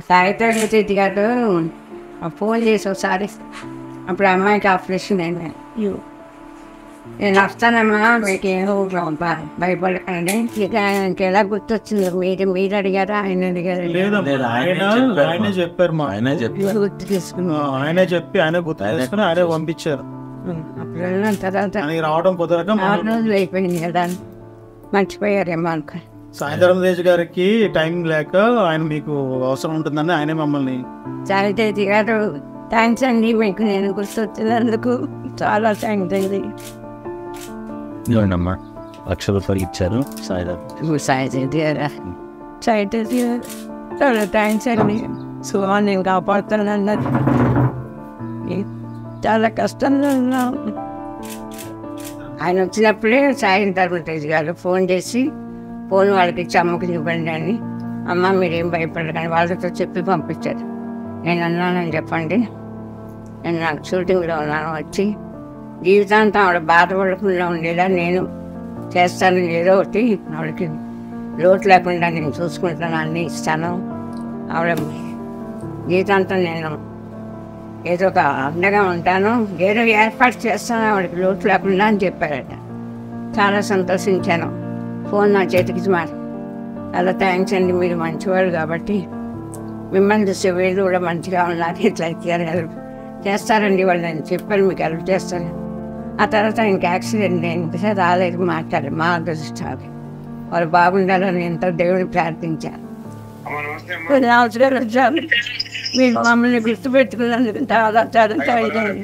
సాయితో రెడ్డి గారు ఫోన్ చేసి ఒకసారి అప్పుడు అమ్మాయికి ఆపరేషన్ అయింది నేను వస్తానమ్మా మీకు ఏమో భయపడకండి ఇక ఆయనకి ఎలా గుర్తొచ్చింది మీరు మీరు అడిగారా ఆయన అడిగారు లేదమ్మా లేదు, ఆయనే ఆయన చెప్పారు. ఆయనే చెప్పారు మా ఆయనే చెప్పి గుర్తు తీసుకున్నాం ఆ, ఆయనే చెప్పి ఆయన గుర్తు చేసుకుని ఆయనే పంపించారు అప్పుడు వెళ్ళిన తర్వాత ఆయనకి రావడం కుదరక ఆరు మనం రోజులు అయిపోయింది కదా మర్చిపోయారేమో అనుకో సాయంత్రం తేజ్ గారికి టైం లేక ఆయన మీకు అవసరం ఉంటుందని ఆయనే మమ్మల్ని సాయితేజీ గారు థ్యాంక్స్ అండి మీకు నేను గుర్తొచ్చినందుకు చాలా థ్యాంక్స్ అండి ఇవ్వండమ్మా లక్ష రూపాయలు ఇచ్చారు సాయిరామ్ సాయితేజీ గారు సాయితేజీ గారు చాలా థ్యాంక్స్ అండి సో నేను కాపాడుతానన్నది చాలా కష్టంలో ఉన్నాం ఆయన వచ్చినప్పుడే సాయం ధర్మతేజ్ గారు ఫోన్ చేసి ఫోన్ వాళ్ళకి ఇచ్చి అమ్మకి ఇవ్వండి అని అమ్మ మీరేం భయపడకండి వాళ్ళతో చెప్పి పంపించారు నేను అన్నానని చెప్పండి నేను నాకు షూటింగ్లో ఉన్నాను వచ్చి జీవితాంతం ఆవిడ బాధపడకుండా ఉండేలా నేను చేస్తాను ఏదో ఒకటి ఆవిడకి లోటు లేకుండా నేను చూసుకుంటాను అన్నీ ఇస్తాను ఆవిడ జీవితాంతం నేను ఏదో ఒక అండగా ఉంటాను ఏదో ఏర్పాటు చేస్తాను ఆవిడకి లోటు లేకుండా అని చెప్పారట చాలా సంతోషించాను ఫోన్ నా చేతికి మాట చాలా థ్యాంక్స్ అండి మీరు మంచివాడు కాబట్టి మిమ్మల్ని చూసే వీళ్ళు కూడా మంచిగా ఉన్నారు ఇట్లా ఇచ్చారు హెల్ప్ చేస్తారండి వాళ్ళు నేను చెప్పాను మీకు హెల్ప్ చేస్తాను ఆ తర్వాత ఇంక యాక్సిడెంట్ అయింది రాలేదు మాట్లాడారు మా అదృష్టాలు వాళ్ళు బాగుండాలని ఎంతో దేవుని ప్రార్థించాను కొన్ని అవసరాలు వచ్చారు మీరు మమ్మల్ని గుర్తుపెట్టుకున్నందుకు చాలా చాలా థ్యాంక్స్ అండి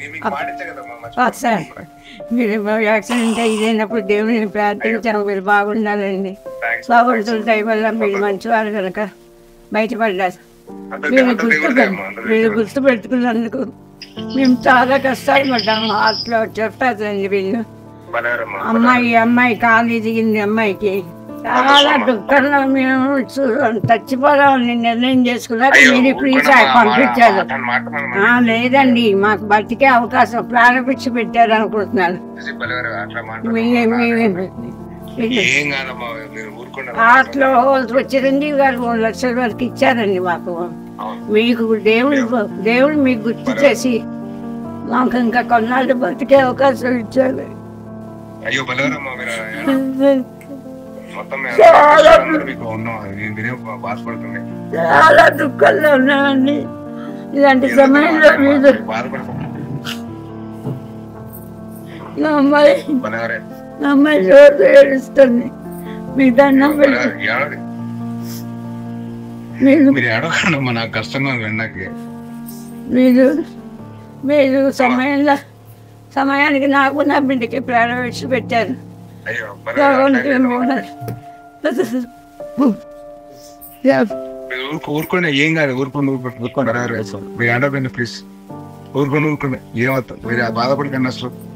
సార్ మీరు యాక్సిడెంట్ అయ్యినప్పుడు దేవుని ప్రార్థించాము మీరు బాగుండాలండి బాగుంటుంది దయ వల్ల మీరు మంచివారు కనుక బయటపడ్డారు మీరు గుర్తు మీరు గుర్తు పెట్టుకున్నందుకు మేము చాలా కష్టాలు పడ్డాము హార్ట్లో చెప్పారండి వీళ్ళు అమ్మాయి అమ్మాయి కాలు దిగింది అమ్మాయికి చాలా దుఃఖంలో మేము చూ- చచ్చిపోదామని నిర్ణయం చేసుకున్నాక మీరు ఫ్రీ సాయి పంపించారు ఆ, లేదండి మాకు బతికే అవకాశం ప్రారంభించి పెట్టారు అనుకుంటున్నాను మీ- మీ- మీ- ఏం కాదమ్మా మీరు ఊరుకుండా ఆటలో చిరంజీవి గారు మూడు లక్షల వరకు ఇచ్చారండి మాకు మీకు దేవుడు దేవుడు మీకు గుర్తు చేసి మాకు ఇంకా కొన్నాళ్ళు బతికే అవకాశం ఇచ్చారు అయ్యో బలవరమ్మా మీరు మొత్తం మేము అందరూ మీకు ఉన్నాం నేను మీరేం బాధపడుతుంది చాలా దుఃఖంలో ఉన్నామండి ఇలాంటి సమయంలో మీరు బాధపడుతుంది నా అమ్మాయి బలవరే నా అమ్మాయి రోజు ఏడుస్తుంది మీ దండం పెట్టి బలవరే ఏడవది. మీరు మీరు ఏడవకండమ్మా నాకు కష్టంగా ఉంది విన్నాకి మీరు మీరు సమయంలో సమయానికి నాకు నా బిడ్డకి ప్రాణం విడిచి పెట్టారు అయ్యో బలవరే మీరు ఊరుకో ఊరుకోండి ఏం కాదు ఊరుకోండి ఊరుకోండి ఊరుకోండి బలవరే మీరు ఏడవకండి ప్లీజ్ ఊరుకోండి ఊరుకోండి ఏమవుతుంది మీరు బాధపడకండి అసలు